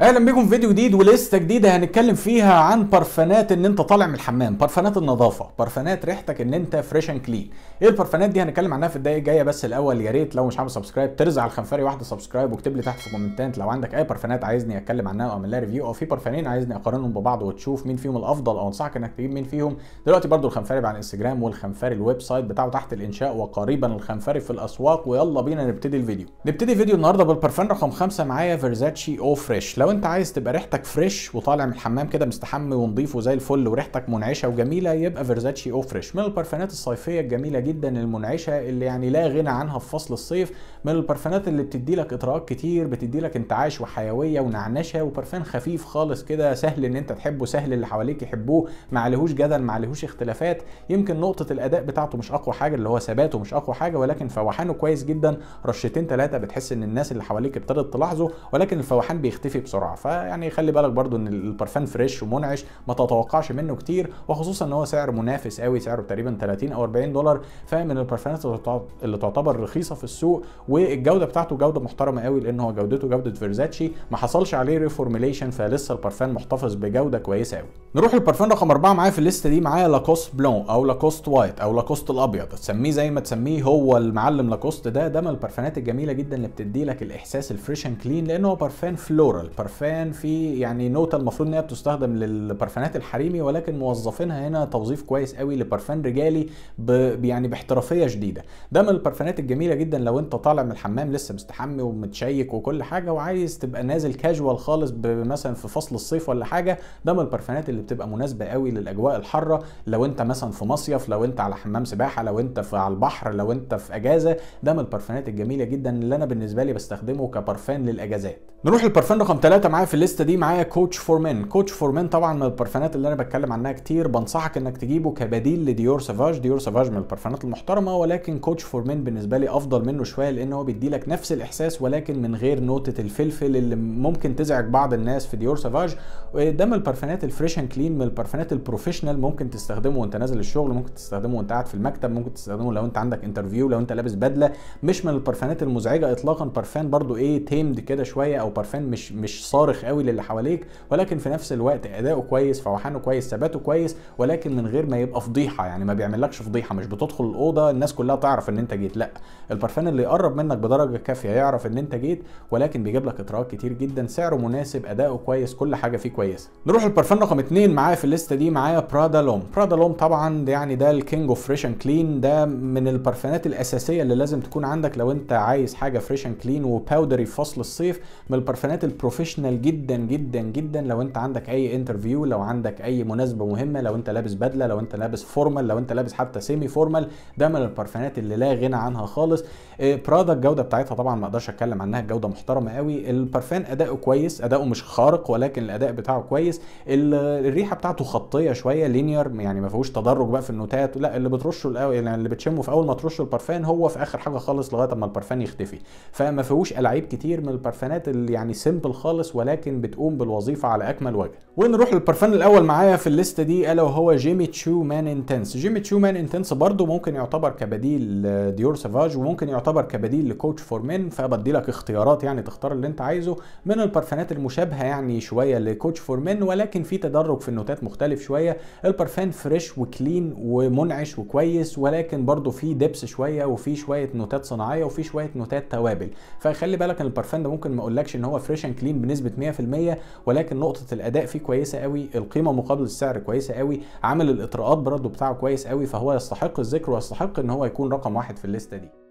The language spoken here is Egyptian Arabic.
اهلا بيكم في فيديو جديد ولسته جديده هنتكلم فيها عن برفانات ان انت طالع من الحمام برفانات النظافه برفانات ريحتك ان انت فريش اند كلين ايه البرفانات دي هنتكلم عنها في الدقايق الجايه بس الاول يا ريت لو مش عامل سبسكرايب ترزع على الخنفري واحده سبسكرايب واكتب لي تحت في الكومنتات لو عندك اي برفانات عايزني اتكلم عنها او اعمل لها ريفيو او في برفانين عايزني اقارنهم ببعض وتشوف مين فيهم الافضل او انصحك انك تجيب مين فيهم دلوقتي برضو الخنفري على الانستجرام والخنفري الويب سايت بتاعه تحت الانشاء وقريبا الخنفري في الاسواق ويلا بينا نبتدي الفيديو نبتدي فيديو النهارده بالبرفان رقم خمسة معايا فيرزاتشي او فريش لو انت عايز تبقى ريحتك فريش وطالع من الحمام كده مستحمي ونضيف وزي الفل وريحتك منعشه وجميله يبقى فيرزاتشي او فريش من البرفانات الصيفيه الجميله جدا المنعشه اللي يعني لا غنى عنها في فصل الصيف من البرفانات اللي بتدي لك اطراءات كتير بتدي لك انتعاش وحيويه ونعنشه وبرفان خفيف خالص كده سهل ان انت تحبه سهل اللي حواليك يحبوه ما عليهوش جدل ما عليهوش اختلافات يمكن نقطه الاداء بتاعته مش اقوى حاجه اللي هو ثباته مش اقوى حاجه ولكن فوحانه كويس جدا رشتين ثلاثه بتحس ان الناس اللي حواليك ابتدت تلاحظه ولكن الفوحان بيختفي بسرعه فيعني خلي بالك برضو ان البرفان فريش ومنعش ما تتوقعش منه كتير وخصوصا ان هو سعر منافس قوي سعره تقريبا 30 او 40 دولار فمن البرفانات اللي تعتبر رخيصه في السوق والجوده بتاعته جوده محترمه قوي لان هو جودته جوده فيرزاتشي ما حصلش عليه ريفورميليشن فلسه البرفان محتفظ بجوده كويسه قوي نروح للبرفان رقم أربعة معايا في الليسته دي معايا لاكوست بلون او لاكوست وايت او لاكوست الابيض تسميه زي ما تسميه هو المعلم لاكوست ده ده من البرفانات الجميله جدا اللي بتدي لك الاحساس الفريش اند كلين لانه هو برفان فلورال برفان فيه يعني نوته المفروض ان هي بتستخدم للبرفانات الحريمي ولكن موظفينها هنا توظيف كويس قوي لبرفان رجالي ب يعني باحترافيه شديده ده من البرفانات الجميله جدا لو انت طالع من الحمام لسه مستحمي ومتشيك وكل حاجه وعايز تبقى نازل كاجوال خالص مثلا في فصل الصيف ولا حاجه ده من البرفانات اللي بتبقى مناسبه قوي للاجواء الحاره لو انت مثلا في مصيف لو انت على حمام سباحه لو انت في على البحر لو انت في اجازه ده من البرفانات الجميله جدا اللي انا بالنسبه لي بستخدمه كبرفان للاجازات نروح للبرفان رقم ثلاثة معايا في الليسته دي معايا كوتش فور مين كوتش فور مين طبعا من البرفانات اللي انا بتكلم عنها كتير بنصحك انك تجيبه كبديل لديور سافاج ديور سافاج من البرفانات المحترمه ولكن كوتش فور مين بالنسبه لي افضل منه شويه لان هو بيدي لك نفس الاحساس ولكن من غير نوتة الفلفل اللي ممكن تزعج بعض الناس في ديور سافاج ده من البرفانات الفريش اند كلين من البرفانات البروفيشنال ممكن تستخدمه وانت نازل الشغل ممكن تستخدمه وانت قاعد في المكتب ممكن تستخدمه لو انت عندك انترفيو لو انت لابس بدله مش من البرفانات المزعجه اطلاقا برفان برضو ايه تيمد كده شويه او برفان مش مش صارخ قوي للي حواليك ولكن في نفس الوقت اداؤه كويس فوحانه كويس ثباته كويس ولكن من غير ما يبقى فضيحه يعني ما بيعملكش فضيحه مش بتدخل الاوضه الناس كلها تعرف ان انت جيت لا البرفان اللي يقرب منك بدرجه كافيه يعرف ان انت جيت ولكن بيجيب لك اطراءات كتير جدا سعره مناسب اداؤه كويس كل حاجه فيه كويسه نروح البرفان رقم اتنين معايا في الليسته دي معايا برادا لوم برادا لوم طبعا يعني ده الكينج اوف فريش اند كلين ده من البرفانات الاساسيه اللي لازم تكون عندك لو انت عايز حاجه فريش اند كلين وباودري في فصل الصيف من البرفانات البروفيشنال جدا جدا جدا لو انت عندك اي انترفيو لو عندك اي مناسبه مهمه لو انت لابس بدله لو انت لابس فورمال لو انت لابس حتى سيمي فورمال ده من البرفانات اللي لا غنى عنها خالص برادا الجوده بتاعتها طبعا ما اقدرش اتكلم عنها الجوده محترمه قوي البرفان اداؤه كويس اداؤه مش خارق ولكن الاداء بتاعه كويس الريحه بتاعته خطيه شويه لينير يعني ما فيهوش تدرج بقى في النوتات لا اللي بترشه الاول يعني اللي بتشمه في اول ما ترشه البرفان هو في اخر حاجه خالص لغايه اما البرفان يختفي فما فيهوش الاعيب كتير من البرفانات اللي يعني سيمبل خالص ولكن بتقوم بالوظيفه على اكمل وجه ونروح للبرفان الاول معايا في الليسته دي الا وهو جيمي تشو مان انتنس جيمي تشو مان انتنس برضه ممكن يعتبر كبديل ديور سافاج وممكن يعتبر كبديل لكوتش فور مين فبدي لك اختيارات يعني تختار اللي انت عايزه من البرفانات المشابهه يعني شويه لكوتش فور مين ولكن في تدرج في النوتات مختلف شويه البرفان فريش وكلين ومنعش وكويس ولكن برضه في دبس شويه وفي شويه نوتات صناعيه وفي شويه نوتات توابل فخلي بالك ان البرفان ده ممكن ما اقولكش ان هو فريش اند كلين بنسبه 100% ولكن نقطه الاداء فيه كويسه قوي القيمه مقابل السعر كويسه قوي عامل الاطراءات برضه بتاعه كويس قوي فهو يستحق الذكر ويستحق ان هو يكون رقم واحد في الليسته دي